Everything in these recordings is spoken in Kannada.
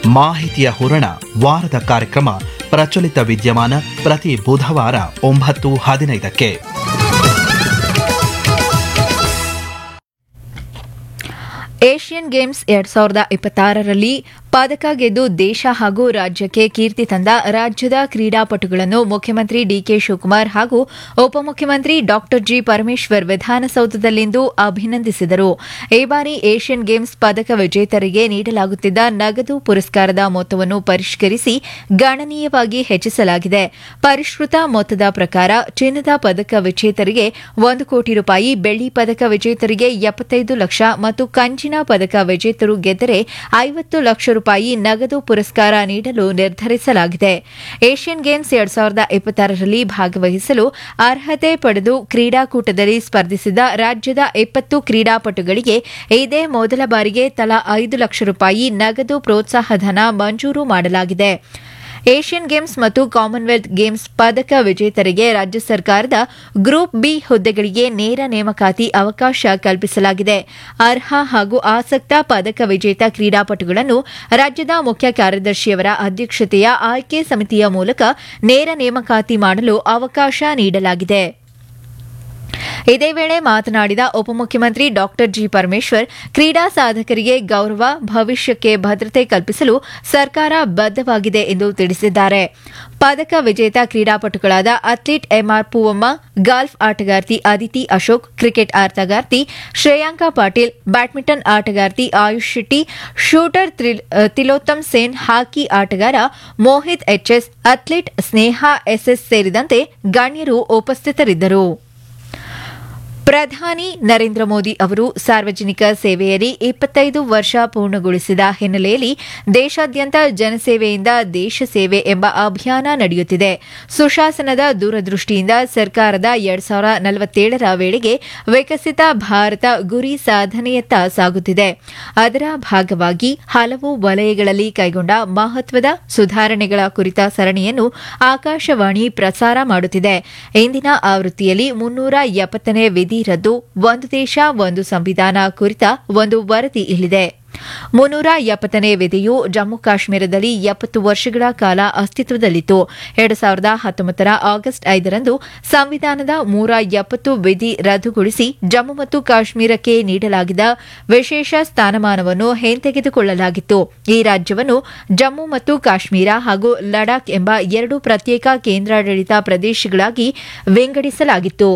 ಮಾಹಿತಿಯ ಹೂರಣ ವಾರದ ಕಾರ್ಯಕ್ರಮ ಪ್ರಚಲಿತ ವಿದ್ಯಮಾನ ಪ್ರತಿ ಬುಧವಾರ ಒಂಬತ್ತು ಹದಿನೈದಕ್ಕೆ ಏಷ್ಯನ್ ಗೇಮ್ಸ್ ಎರಡ್ ಸಾವಿರದ ಇಪ್ಪತ್ತಾರರಲ್ಲಿ ಪದಕ ಗೆದ್ದು ದೇಶ ಹಾಗೂ ರಾಜ್ಯಕ್ಕೆ ಕೀರ್ತಿ ತಂದ ರಾಜ್ಯದ ಕ್ರೀಡಾಪಟುಗಳನ್ನು ಮುಖ್ಯಮಂತ್ರಿ ಡಿಕೆ ಶಿವಕುಮಾರ್ ಹಾಗೂ ಉಪಮುಖ್ಯಮಂತ್ರಿ ಡಾ ಜಿ ಪರಮೇಶ್ವರ್ ವಿಧಾನಸೌಧದಲ್ಲಿಂದು ಅಭಿನಂದಿಸಿದರು ಈ ಬಾರಿ ಏಷ್ಯನ್ ಗೇಮ್ಸ್ ಪದಕ ವಿಜೇತರಿಗೆ ನೀಡಲಾಗುತ್ತಿದ್ದ ನಗದು ಪುರಸ್ಕಾರದ ಮೊತ್ತವನ್ನು ಪರಿಷ್ಕರಿಸಿ ಗಣನೀಯವಾಗಿ ಹೆಚ್ಚಿಸಲಾಗಿದೆ ಪರಿಷ್ಕೃತ ಮೊತ್ತದ ಪ್ರಕಾರ ಚಿನ್ನದ ಪದಕ ವಿಜೇತರಿಗೆ ಒಂದು ಕೋಟಿ ರೂಪಾಯಿ ಬೆಳ್ಳಿ ಪದಕ ವಿಜೇತರಿಗೆ ಎಪ್ಪತ್ತೈದು ಲಕ್ಷ ಮತ್ತು ಕಂಚಿನ ಪದಕ ವಿಜೇತರು ಗೆದ್ದರೆ ಐವತ್ತು ಲಕ್ಷ ರೂಪಾಯಿ ನಗದು ಪುರಸ್ಕಾರ ನೀಡಲು ನಿರ್ಧರಿಸಲಾಗಿದೆ ಏಷ್ಯನ್ ಗೇಮ್ಸ್ ಎರಡ್ ಸಾವಿರದ ಇಪ್ಪತ್ತಾರರಲ್ಲಿ ಭಾಗವಹಿಸಲು ಅರ್ಹತೆ ಪಡೆದು ಕ್ರೀಡಾಕೂಟದಲ್ಲಿ ಸ್ಪರ್ಧಿಸಿದ ರಾಜ್ಯದ ಇಪ್ಪತ್ತು ಕ್ರೀಡಾಪಟುಗಳಿಗೆ ಇದೇ ಮೊದಲ ಬಾರಿಗೆ ತಲಾ ಐದು ಲಕ್ಷ ರೂಪಾಯಿ ನಗದು ಪ್ರೋತ್ಸಾಹಧನ ಮಂಜೂರು ಮಾಡಲಾಗಿದೆ ಏಷ್ಯನ್ ಗೇಮ್ಸ್ ಮತ್ತು ಕಾಮನ್ವೆಲ್ತ್ ಗೇಮ್ಸ್ ಪದಕ ವಿಜೇತರಿಗೆ ರಾಜ್ಯ ಸರ್ಕಾರದ ಗ್ರೂಪ್ ಬಿ ಹುದ್ದೆಗಳಿಗೆ ನೇರ ನೇಮಕಾತಿ ಅವಕಾಶ ಕಲ್ಪಿಸಲಾಗಿದೆ ಅರ್ಹ ಹಾಗೂ ಆಸಕ್ತ ಪದಕ ವಿಜೇತ ಕ್ರೀಡಾಪಟುಗಳನ್ನು ರಾಜ್ಯದ ಮುಖ್ಯ ಕಾರ್ಯದರ್ಶಿಯವರ ಅಧ್ಯಕ್ಷತೆಯ ಆಯ್ಕೆ ಸಮಿತಿಯ ಮೂಲಕ ನೇರ ನೇಮಕಾತಿ ಮಾಡಲು ಅವಕಾಶ ನೀಡಲಾಗಿದೆ ಇದೇ ವೇಳೆ ಮಾತನಾಡಿದ ಉಪಮುಖ್ಯಮಂತ್ರಿ ಡಾ ಜಿ ಪರಮೇಶ್ವರ್ ಕ್ರೀಡಾ ಸಾಧಕರಿಗೆ ಗೌರವ ಭವಿಷ್ಯಕ್ಕೆ ಭದ್ರತೆ ಕಲ್ಪಿಸಲು ಸರ್ಕಾರ ಬದ್ಧವಾಗಿದೆ ಎಂದು ತಿಳಿಸಿದ್ದಾರೆ ಪದಕ ವಿಜೇತ ಕ್ರೀಡಾಪಟುಗಳಾದ ಅಥ್ಲೀಟ್ ಎಂಆರ್ ಪೂವಮ್ಮ ಗಾಲ್ಫ್ ಆಟಗಾರ್ತಿ ಅದಿತಿ ಅಶೋಕ್ ಕ್ರಿಕೆಟ್ ಆಟಗಾರ್ತಿ ಶ್ರೇಯಾಂಕಾ ಪಾಟೀಲ್ ಬ್ಯಾಡ್ಮಿಂಟನ್ ಆಟಗಾರ್ತಿ ಆಯುಷ್ ಶೆಟ್ಟಿ ಶೂಟರ್ ತಿಲೋತ್ತಮ್ ಸೇನ್ ಹಾಕಿ ಆಟಗಾರ Mohit HS athlete Sneha SS ಸೇರಿದಂತೆ ಗಣ್ಯರು ಉಪಸ್ಥಿತರಿದ್ದರು ಪ್ರಧಾನಿ ನರೇಂದ್ರ ಮೋದಿ ಅವರು ಸಾರ್ವಜನಿಕ ಸೇವೆಯಲ್ಲಿ ಇಪ್ಪತ್ತೈದು ವರ್ಷ ಪೂರ್ಣಗೊಳಿಸಿದ ಹಿನ್ನೆಲೆಯಲ್ಲಿ ದೇಶಾದ್ಯಂತ ಜನಸೇವೆಯಿಂದ ದೇಶ ಸೇವೆ ಎಂಬ ಅಭಿಯಾನ ನಡೆಯುತ್ತಿದೆ ಸುಶಾಸನದ ದೂರದೃಷ್ಟಿಯಿಂದ ಸರ್ಕಾರದ ಎರಡ್ ಸಾವಿರ ನಲವತ್ತೇಳರ ವೇಳೆಗೆ ವಿಕಸಿತ ಭಾರತ ಗುರಿ ಸಾಧನೆಯತ್ತ ಸಾಗುತ್ತಿದೆ ಅದರ ಭಾಗವಾಗಿ ಹಲವು ವಲಯಗಳಲ್ಲಿ ಕೈಗೊಂಡ ಮಹತ್ವದ ಸುಧಾರಣೆಗಳ ಕುರಿತ ಸರಣಿಯನ್ನು ಆಕಾಶವಾಣಿ ಪ್ರಸಾರ ಮಾಡುತ್ತಿದೆ ಇಂದಿನ ಆವೃತ್ತಿಯಲ್ಲಿ ಮುನ್ನೂರ ಎಪ್ಪತ್ತನೇ ವಿಧಿ ರದ್ದು ಒಂದು ದೇಶ ಒಂದು ಸಂವಿಧಾನ ಕುರಿತ ಒಂದು ವರದಿ ಇಲ್ಲಿದೆ ಮುನ್ನೂರ ಎಪ್ಪತ್ತನೇ ವಿಧಿಯು ಜಮ್ಮು ಕಾಶ್ಮೀರದಲ್ಲಿ ಎಪ್ಪತ್ತು ವರ್ಷಗಳ ಕಾಲ ಅಸ್ತಿತ್ವದಲ್ಲಿತ್ತು ಎರಡು ಸಾವಿರದ ಹತ್ತೊಂಬತ್ತರ ಆಗಸ್ಟ್ ಐದರಂದು ಸಂವಿಧಾನದ ಮೂರ ಎಪ್ಪತ್ತು ವಿಧಿ ರದ್ದುಗೊಳಿಸಿ ಜಮ್ಮು ಮತ್ತು ಕಾಶ್ಮೀರಕ್ಕೆ ನೀಡಲಾಗಿದ್ದ ವಿಶೇಷ ಸ್ಥಾನಮಾನವನ್ನು ಹಿಂತೆಗೆದುಕೊಳ್ಳಲಾಗಿತ್ತು ಈ ರಾಜ್ಯವನ್ನು ಜಮ್ಮು ಮತ್ತು ಕಾಶ್ಮೀರ ಹಾಗೂ ಲಡಾಖ್ ಎಂಬ ಎರಡು ಪ್ರತ್ಯೇಕ ಕೇಂದ್ರಾಡಳಿತ ಪ್ರದೇಶಗಳಾಗಿ ವಿಂಗಡಿಸಲಾಗಿತ್ತು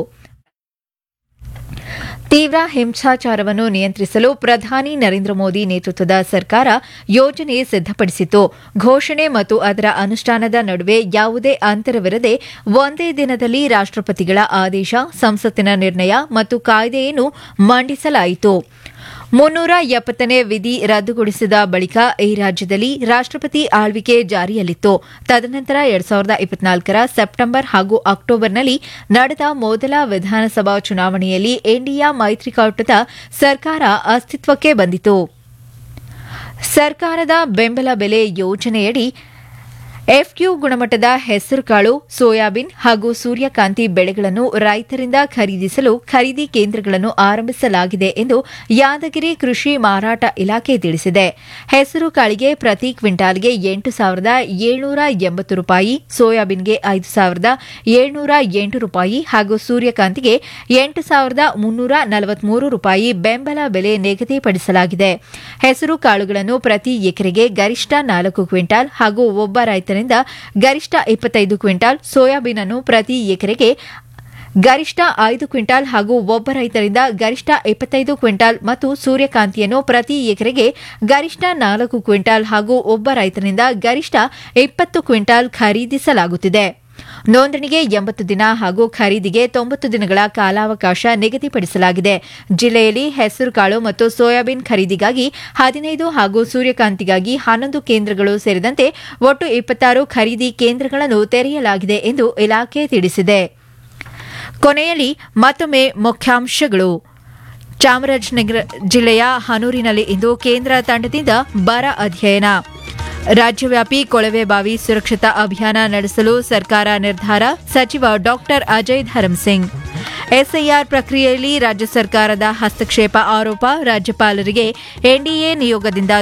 ತೀವ್ರ ಹಿಂಸಾಚಾರವನ್ನು ನಿಯಂತ್ರಿಸಲು ಪ್ರಧಾನಿ ನರೇಂದ್ರ ಮೋದಿ ನೇತೃತ್ವದ ಸರ್ಕಾರ ಯೋಜನೆ ಸಿದ್ದಪಡಿಸಿತ್ತು ಘೋಷಣೆ ಮತ್ತು ಅದರ ಅನುಷ್ಠಾನದ ನಡುವೆ ಯಾವುದೇ ಅಂತರವಿರದೆ ಒಂದೇ ದಿನದಲ್ಲಿ ರಾಷ್ಟಪತಿಗಳ ಆದೇಶ ಸಂಸತ್ತಿನ ನಿರ್ಣಯ ಮತ್ತು ಕಾಯ್ದೆಯನ್ನು ಮಂಡಿಸಲಾಯಿತು ಮುನ್ನೂರ ಎಪ್ಪತ್ತನೇ ವಿಧಿ ರದ್ದುಗೊಳಿಸಿದ ಬಳಿಕ ಈ ರಾಜ್ಯದಲ್ಲಿ ರಾಷ್ಟಪತಿ ಆಳ್ವಿಕೆ ಜಾರಿಯಲ್ಲಿತ್ತು ತದನಂತರ ಎರಡ್ ಸಾವಿರದ ಇಪ್ಪತ್ನಾಲ್ಕರ ಸೆಪ್ಟೆಂಬರ್ ಹಾಗೂ ಅಕ್ಟೋಬರ್ನಲ್ಲಿ ನಡೆದ ಮೊದಲ ವಿಧಾನಸಭಾ ಚುನಾವಣೆಯಲ್ಲಿ ಎನ್ಡಿಎ ಮೈತ್ರಿಕೂಟದ ಸರ್ಕಾರ ಅಸ್ತಿತ್ವಕ್ಕೆ ಬಂದಿತು ಸರ್ಕಾರದ ಬೆಂಬಲ ಬೆಲೆ ಯೋಜನೆಯಡಿ ಎಫ್ಕ್ಯೂ ಗುಣಮಟ್ಟದ ಹೆಸರುಕಾಳು ಸೋಯಾಬೀನ್ ಹಾಗೂ ಸೂರ್ಯಕಾಂತಿ ಬೆಳೆಗಳನ್ನು ರೈತರಿಂದ ಖರೀದಿಸಲು ಖರೀದಿ ಕೇಂದ್ರಗಳನ್ನು ಆರಂಭಿಸಲಾಗಿದೆ ಎಂದು ಯಾದಗಿರಿ ಕೃಷಿ ಮಾರಾಟ ಇಲಾಖೆ ತಿಳಿಸಿದೆ ಹೆಸರುಕಾಳಿಗೆ ಪ್ರತಿ ಕ್ವಿಂಟಾಲ್ಗೆ ಎಂಟು ಸಾವಿರದ ಏಳ್ನೂರ ಎಂಬತ್ತು ರೂಪಾಯಿ ಸೋಯಾಬೀನ್ಗೆ ಐದು ಸಾವಿರದ ಏಳ್ನೂರ ಎಂಟು ರೂಪಾಯಿ ಹಾಗೂ ಸೂರ್ಯಕಾಂತಿಗೆ ಎಂಟು ಸಾವಿರದ ಮುನ್ನೂರ ನಲವತ್ಮೂರು ರೂಪಾಯಿ ಬೆಂಬಲ ಬೆಲೆ ನಿಗದಿಪಡಿಸಲಾಗಿದೆ ಹೆಸರು ಕಾಳುಗಳನ್ನು ಪ್ರತಿ ಎಕರೆಗೆ ಗರಿಷ್ಠ ನಾಲ್ಕು ಕ್ವಿಂಟಾಲ್ ಹಾಗೂ ಒಬ್ಬ ರೈತರಿಂದ ಗರಿಷ್ಠ ಇಪ್ಪತ್ತೈದು ಕ್ವಿಂಟಾಲ್ ಸೋಯಾಬೀನ್ ಅನ್ನು ಪ್ರತಿ ಎಕರೆಗೆ ಗರಿಷ್ಠ ಐದು ಕ್ವಿಂಟಾಲ್ ಹಾಗೂ ಒಬ್ಬ ರೈತರಿಂದ ಗರಿಷ್ಠ ಇಪ್ಪತ್ತೈದು ಕ್ವಿಂಟಾಲ್ ಮತ್ತು ಸೂರ್ಯಕಾಂತಿಯನ್ನು ಪ್ರತಿ ಎಕರೆಗೆ ಗರಿಷ್ಠ ನಾಲ್ಕು ಕ್ವಿಂಟಾಲ್ ಹಾಗೂ ಒಬ್ಬ ರೈತರಿಂದ ಗರಿಷ್ಠ ಇಪ್ಪತ್ತು ಕ್ವಿಂಟಾಲ್ ಖರೀದಿಸಲಾಗುತ್ತಿದೆ ನೋಂದಣಿಗೆ ಎಂಬತ್ತು ದಿನ ಹಾಗೂ ಖರೀದಿಗೆ ತೊಂಬತ್ತು ದಿನಗಳ ಕಾಲಾವಕಾಶ ನಿಗದಿಪಡಿಸಲಾಗಿದೆ ಜಿಲ್ಲೆಯಲ್ಲಿ ಹೆಸರುಕಾಳು ಮತ್ತು ಸೋಯಾಬೀನ್ ಖರೀದಿಗಾಗಿ ಹದಿನೈದು ಹಾಗೂ ಸೂರ್ಯಕಾಂತಿಗಾಗಿ ಹನ್ನೊಂದು ಕೇಂದ್ರಗಳು ಸೇರಿದಂತೆ ಒಟ್ಟು ಇಪ್ಪತ್ತಾರು ಖರೀದಿ ಕೇಂದ್ರಗಳನ್ನು ತೆರೆಯಲಾಗಿದೆ ಎಂದು ಇಲಾಖೆ ತಿಳಿಸಿದೆ ಕೊನೆಯಲ್ಲಿ ಮತ್ತೊಮ್ಮೆ ಮುಖ್ಯಾಂಶಗಳು ಚಾಮರಾಜನಗರ ಜಿಲ್ಲೆಯ ಹನೂರಿನಲ್ಲಿ ಇಂದು ಕೇಂದ್ರ ತಂಡದಿಂದ ಬರ ಅಧ್ಯಯನ ರಾಜ್ಯವ್ಯಾಪಿ ಕೊಳವೆ ಬಾವಿ ಸುರಕ್ಷತಾ ಅಭಿಯಾನ ನಡೆಸಲು ಸರ್ಕಾರ ನಿರ್ಧಾರ ಸಚಿವ ಡಾಕ್ಟರ್ ಅಜಯ್ ಧರ್ಮಸಿಂಗ್ ಎಸ್ಐಆರ್ ಪ್ರಕ್ರಿಯೆಯಲ್ಲಿ ರಾಜ್ಯ ಸರ್ಕಾರದ ಹಸ್ತಕ್ಷೇಪ ಆರೋಪ ರಾಜ್ಯಪಾಲರಿಗೆ ಎನ್ಡಿಎ ನಿಯೋಗದಿಂದ